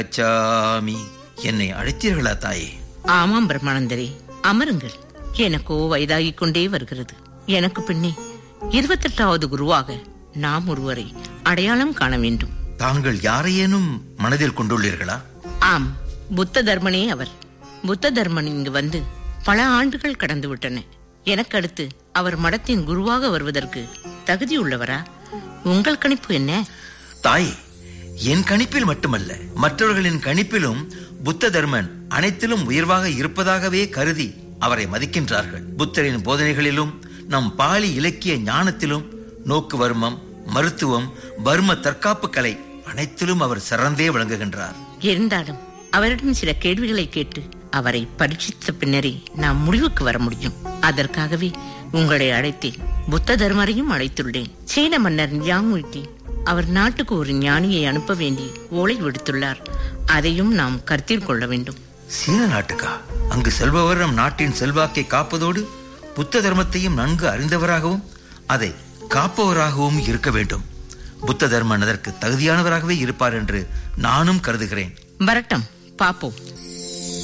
சாமி என்னை அழைத்தீர்களா தாயே ஆமாம் பிரம்மானந்தரே அமருங்கள் எனக்கோ வயதாகிக் கொண்டே வருகிறது எனக்கு பின்னே இருபத்தெட்டாவது குருவாக நாம் ஒருவரை அடையாளம் காண வேண்டும் தாங்கள் யாரையேனும் மனதில் கொண்டுள்ளீர்களா ஆம் புத்த தர்மனே அவர் புத்த தர்மன் இங்கு வந்து பல ஆண்டுகள் கடந்து விட்டன எனக்கு அடுத்து அவர் மடத்தின் குருவாக வருவதற்கு தகுதியுள்ளவரா உங்கள் கணிப்பு என்ன தாயே என் கணிப்பில் மட்டுமல்ல மற்றவர்களின் கணிப்பிலும் புத்த தர்மன் அனைத்திலும் உயர்வாக இருப்பதாகவே கருதி அவரை மதிக்கின்றார்கள் புத்தரின் போதனைகளிலும் நம் பாலி இலக்கிய ஞானத்திலும் நோக்கு வர்மம் மருத்துவம் வர்ம தற்காப்பு கலை அனைத்திலும் அவர் சிறந்தே விளங்குகின்றார் இருந்தாலும் அவரிடம் சில கேள்விகளை கேட்டு அவரை பரீட்சித்த பின்னரே நாம் முடிவுக்கு வர முடியும் அதற்காகவே உங்களை அழைத்தேன் புத்த தர்மரையும் அழைத்துள்ளேன் சீன மன்னர் யாங்குட்டி அவர் நாட்டுக்கு ஒரு ஞானியை அனுப்ப வேண்டி ஓலை விடுத்துள்ளார் அதையும் நாம் கருத்தில் கொள்ள வேண்டும் சீன நாட்டுக்கா அங்கு செல்பவர் நம் நாட்டின் செல்வாக்கை காப்பதோடு புத்த தர்மத்தையும் நன்கு அறிந்தவராகவும் அதை காப்பவராகவும் இருக்க வேண்டும் புத்த தர்மன் அதற்கு தகுதியானவராகவே இருப்பார் என்று நானும் கருதுகிறேன் வரட்டும் பாப்போம்